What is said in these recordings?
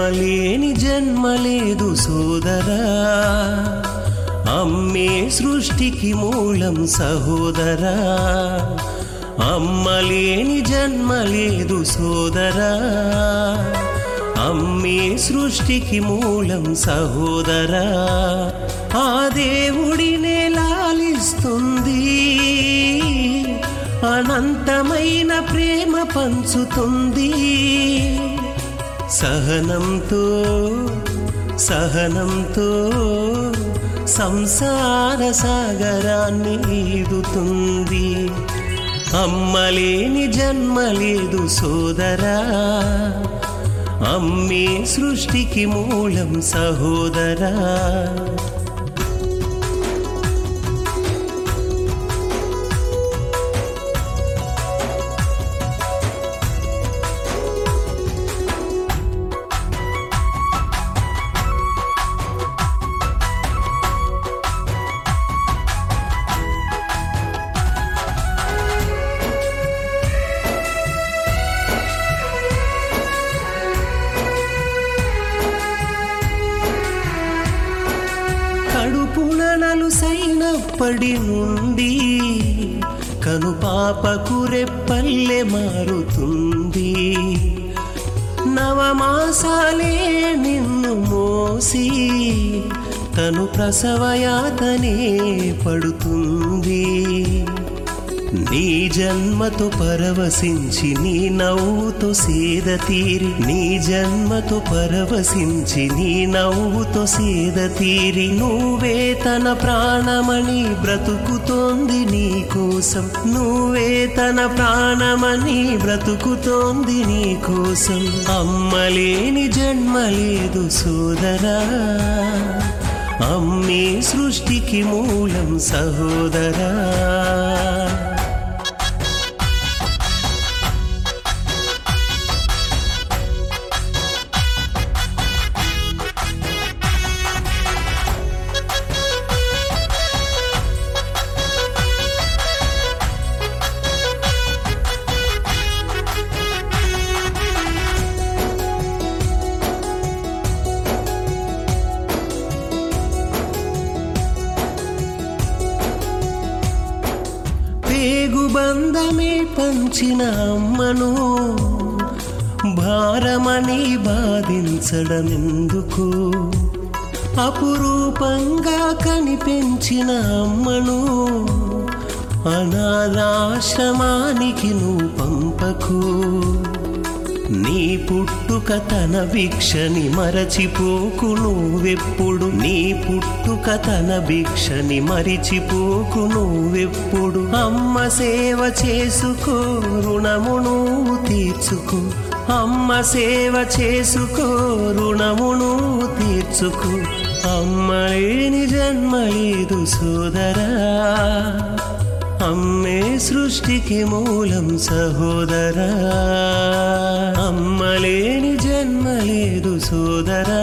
అమ్మలేని జన్మలేదు సోదరా అమ్మే సృష్టికి మూలం సహోదరా అమ్మలేని జన్మలేదు సోదరా అమ్మే సృష్టికి మూలం సహోదరా ఆ దేవుడినే లాలిస్తుంది అనంతమైన ప్రేమ పంచుతుంది సహనంతో సహనంతో సంసార సాగరాన్ని ఈదుతుంది అమ్మలేని జన్మలేదు సోదరా అమ్మే సృష్టికి మూలం సహోదరా కడుపున నలుసైనప్పటి నుండి కను పాపకు రెప్పల్లె మారుతుంది నవమాసాలే నిన్ను మోసి తను ప్రసవయాతనే పడుతుంది నీ జన్మతో పరవశించి నీ నవ్వుతో సేద తీరి నీ జన్మతో పరవశించి నీ నవ్వుతో సేద తీరి నువ్వే తన ప్రాణమని బ్రతుకుతోంది నీ కోసం నువ్వే తన ప్రాణమని బ్రతుకుతోంది నీ కోసం అమ్మలేని జన్మలేదు సోదరా అమ్మే సృష్టికి మూలం సహోదరా పేగు బంధమే పంచిన అమ్మను భారమని బాధించడమెందుకు అపురూపంగా కనిపెంచిన అమ్మను అనాథాశ్రమానికి నువ్వు పంపకు నీ పుట్టుక తన భిక్షని మరచిపోకు నువ్వెప్పుడు నీ పుట్టుక తన భిక్షని మరిచిపోకు నువ్వెప్పుడు అమ్మ సేవ చేసుకో రుణము నువ్వు తీర్చుకో అమ్మ సేవ చేసుకో రుణము నువ్వు తీర్చుకో అమ్మ లేని జన్మ లేదు సోదరా అమ్మే సృష్టికి మూలం సహోదరా అమ్మలేని జన్మ లేదు సోదరా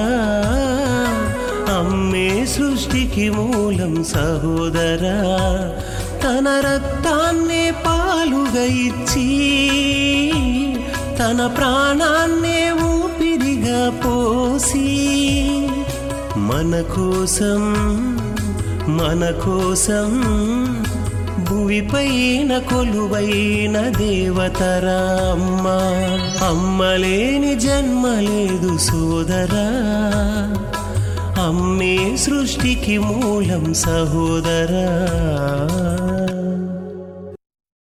అమ్మే సృష్టికి మూలం సహోదరా తన రక్తాన్నే పాలుగా ఇచ్చి తన ప్రాణాన్నే ఊపిరిగా పోసి మన కోసం మన కోసం భువిపైన కొలువైన దేవతరా అమ్మ అమ్మలేని జన్మ లేదు సోదరా అమ్మే సృష్టికి మూలం సహోదరా